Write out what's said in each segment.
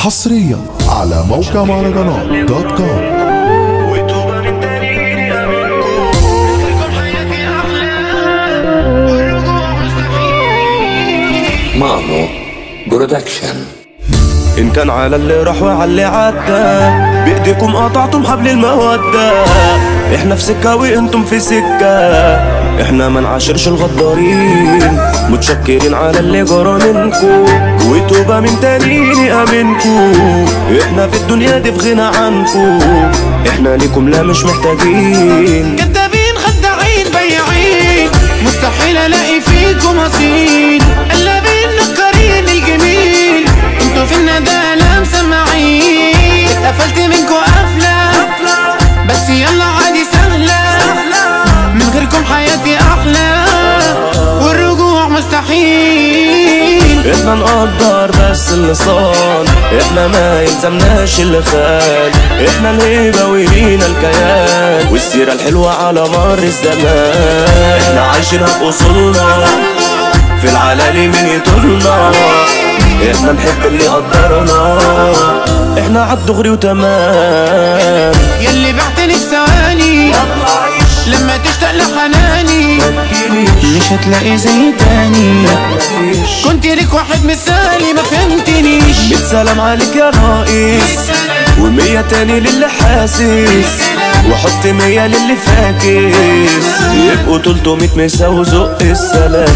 حصريا على موقع مهرجانات دوت كوم وتوبة من تاني أمينكم مثلكم حياتي أحلى والرجوع مستحيل مامو برودكشن إن كان على اللي راح وعلى اللي عدى بإيديكم قطعتم حبل المودة إحنا في سكة وإنتم في سكة إحنا ما نعاشرش الغدارين متشكرين على اللي جرى منكو وتوبة من تاني أمنكو إحنا في الدنيا دي في غنى عنكو إحنا ليكم لا مش محتاجين كدابين خداعين بياعين مستحيل الاقي فيكم اصيل قلابين نكرين الجميل انتوا في الندالة مسمعين اتقفلت منكم قفلة بس يلا عادي سهلة من غيركم حياتي احلى والرجوع مستحيل احنا نقدر بس اللي صان احنا ما يلزمناش اللي خان احنا الهيبة ولينا الكيان والسيرة الحلوة على مر الزمان احنا عايشينها بأصولنا في العلالي مين يطولنا احنا نحب اللي قدرنا احنا عالدغري وتمام يلي بعتني في ثواني لما تشتاق لحناني مش هتلاقي زي تاني كنت ليك واحد مثالي ما فهمتنيش سلام عليك يا رئيس ومية تاني للي حاسس وحط مية للي فاكس يبقوا تلتمية مسا وزق السلام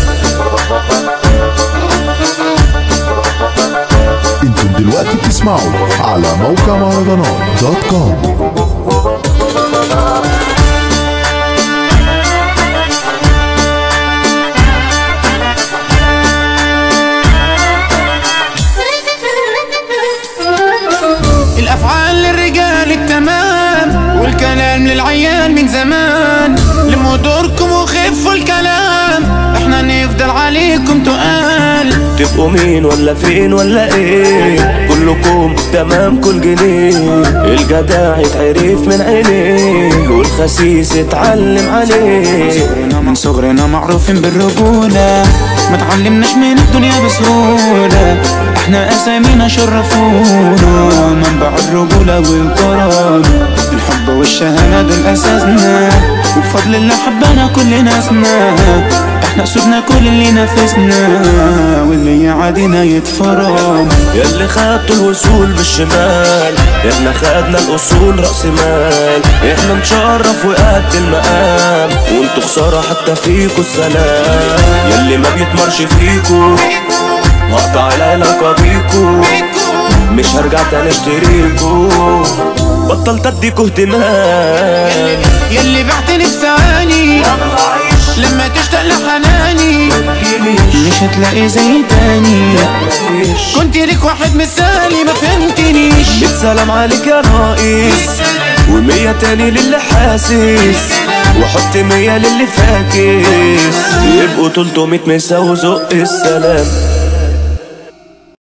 انتم دلوقتي بتسمعوا على موقع مهرجانات دوت كوم الافعال للرجال التمام والكلام للعيال من زمان لموا دوركم وخفوا الكلام احنا نفضل عليكم تقال تبقوا مين ولا فين ولا ايه كلكم تمام كل جنيه الجدع يتعرف من عينيه والخسيس اتعلم عليه من صغرنا معروفين بالرجولة ما تعلمناش من الدنيا بسهولة احنا اسامينا شرفونا منبع الرجولة والكرم الحب والشهامة دول اساسنا وبفضل الله حبانا كل ناسنا احنا اسودنا كل اللي نافسنا واللي يعادينا يتفرم ياللي خدتوا الوصول بالشمال احنا خدنا الاصول راس مال احنا نشرف وقد المقام وانتوا خساره حتى فيكوا السلام ياللي ما بيتمرش فيكوا هقطع العلاقه بيكوا مش هرجع تاني اشتريكوا بطلت اديكوا اهتمام يلي بعتني في ثواني لما تشتاق لحناني مش هتلاقي زي تاني كنت ليك واحد مثالي ما فهمتنيش سلام عليك يا رئيس ومية تاني للي حاسس وحط مية للي فاكس يبقوا تلتمية مسا وزق السلام